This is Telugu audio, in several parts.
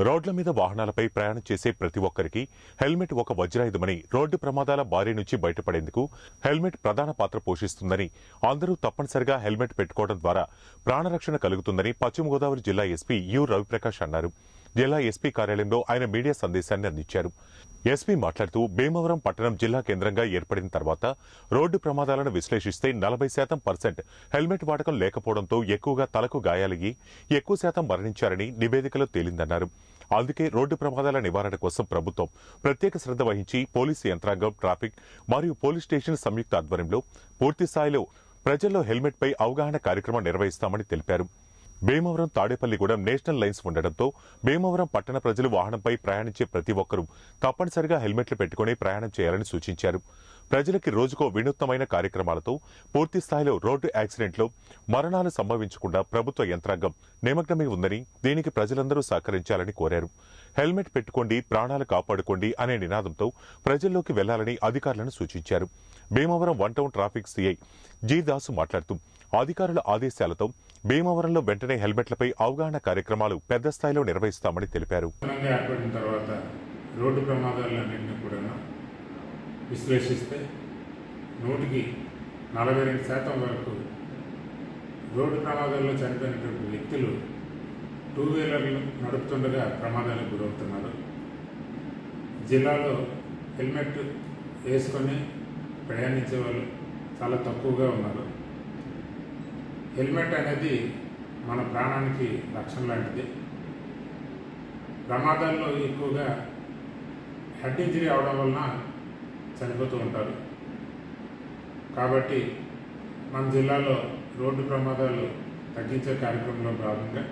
రోడ్ల మీద వాహనాలపై ప్రయాణం చేసే ప్రతి ఒక్కరికి హెల్మెట్ ఒక వజ్రాయుధమని రోడ్డు ప్రమాదాల బారి నుంచి బయటపడేందుకు హెల్మెట్ ప్రధాన పాత్ర పోషిస్తుందని అందరూ తప్పనిసరిగా హెల్మెట్ పెట్టుకోవడం ద్వారా ప్రాణరక్షణ కలుగుతుందని పశ్చిమ గోదావరి జిల్లా ఎస్పీ యు రవిప్రకాష్ అన్నారు జిల్లా ఎస్పీ కార్యాలయంలో ఆయన మీడియా సందేశాన్ని అందించారు ఎస్పీ మాట్లాడుతూ భీమవరం పట్టణం జిల్లా కేంద్రంగా ఏర్పడిన తర్వాత రోడ్డు ప్రమాదాలను విశ్లేషిస్తే నలభై శాతం పర్సెంట్ హెల్మెట్ వాడకం లేకపోవడంతో ఎక్కువగా తలకు గాయాలయ్యి ఎక్కువ శాతం మరణించారని నివేదికలో తేలిందన్నారు అందుకే రోడ్డు ప్రమాదాల నివారణ కోసం ప్రభుత్వం ప్రత్యేక శ్రద్ధ వహించి పోలీసు యంత్రాంగం ట్రాఫిక్ మరియు పోలీస్ స్టేషన్ సంయుక్త ఆధ్వర్యంలో పూర్తి స్థాయిలో ప్రజల్లో హెల్మెట్ పై అవగాహన కార్యక్రమం నిర్వహిస్తామని తెలిపారు భీమవరం తాడేపల్లిగూడెం నేషనల్ లైన్స్ ఉండడంతో భీమవరం పట్టణ ప్రజలు వాహనంపై ప్రయాణించే ప్రతి ఒక్కరూ తప్పనిసరిగా హెల్మెట్లు పెట్టుకుని ప్రయాణం చేయాలని సూచించారు ప్రజలకి రోజుకో వినూత్నమైన కార్యక్రమాలతో పూర్తి స్థాయిలో రోడ్డు యాక్సిడెంట్లో మరణాలు సంభవించకుండా ప్రభుత్వ యంత్రాంగం నిమగ్నమై ఉందని దీనికి ప్రజలందరూ సహకరించాలని కోరారు హెల్మెట్ పెట్టుకోండి ప్రాణాలు కాపాడుకోండి అనే నినాదంతో ప్రజల్లోకి వెళ్లాలని అధికారులను సూచించారు Bhimavaram one town traffic CI G Dasu మాట్లాడుతూ అధికారుల ఆదేశాలతో భీమవరంలో వెంటనే హెల్మెట్లపై అవగాహన కార్యక్రమాలు పెద్ద స్థాయిలో నిర్వహిస్తామని తెలిపారు నూతనంగా ఏర్పడిన తర్వాత రోడ్డు ప్రమాదాలన్నింటినీ కూడా విశ్లేషిస్తే నూటికి నలభై రెండు శాతం వరకు రోడ్డు ప్రమాదాల్లో చనిపోయినటువంటి వ్యక్తులు టూ వీలర్లు నడుపుతుండగా ప్రమాదాలకు గురవుతున్నారు జిల్లాలో హెల్మెట్ వేసుకొని ప్రయాణించే వాళ్ళు చాలా తక్కువగా ఉన్నారు హెల్మెట్ అనేది మన ప్రాణానికి రక్షణ లాంటిది ప్రమాదాల్లో ఎక్కువగా హెడ్ ఇంజరీ అవడం వలన చనిపోతూ ఉంటారు కాబట్టి మన జిల్లాలో రోడ్డు ప్రమాదాలు తగ్గించే కార్యక్రమంలో భాగంగా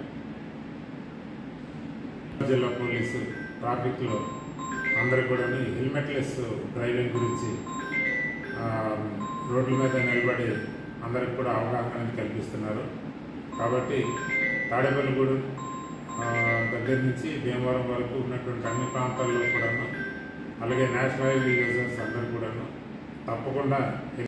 జిల్లా పోలీసు ట్రాఫిక్లో అందరికి కూడా హెల్మెట్లెస్ డ్రైవింగ్ గురించి ఆ, రోడ్ల మీద నిలబడి అందరికి కూడా అవగాహన అనేది కల్పిస్తున్నారు కాబట్టి తాడేపల్లిగూడెం ఆ, దగ్గర నుంచి భీమవరం వరకు ఉన్నటువంటి అన్ని ప్రాంతాల్లో కూడాను అలాగే నేషనల్ హైవే యూజర్స్ అందరూ కూడాను తప్పకుండా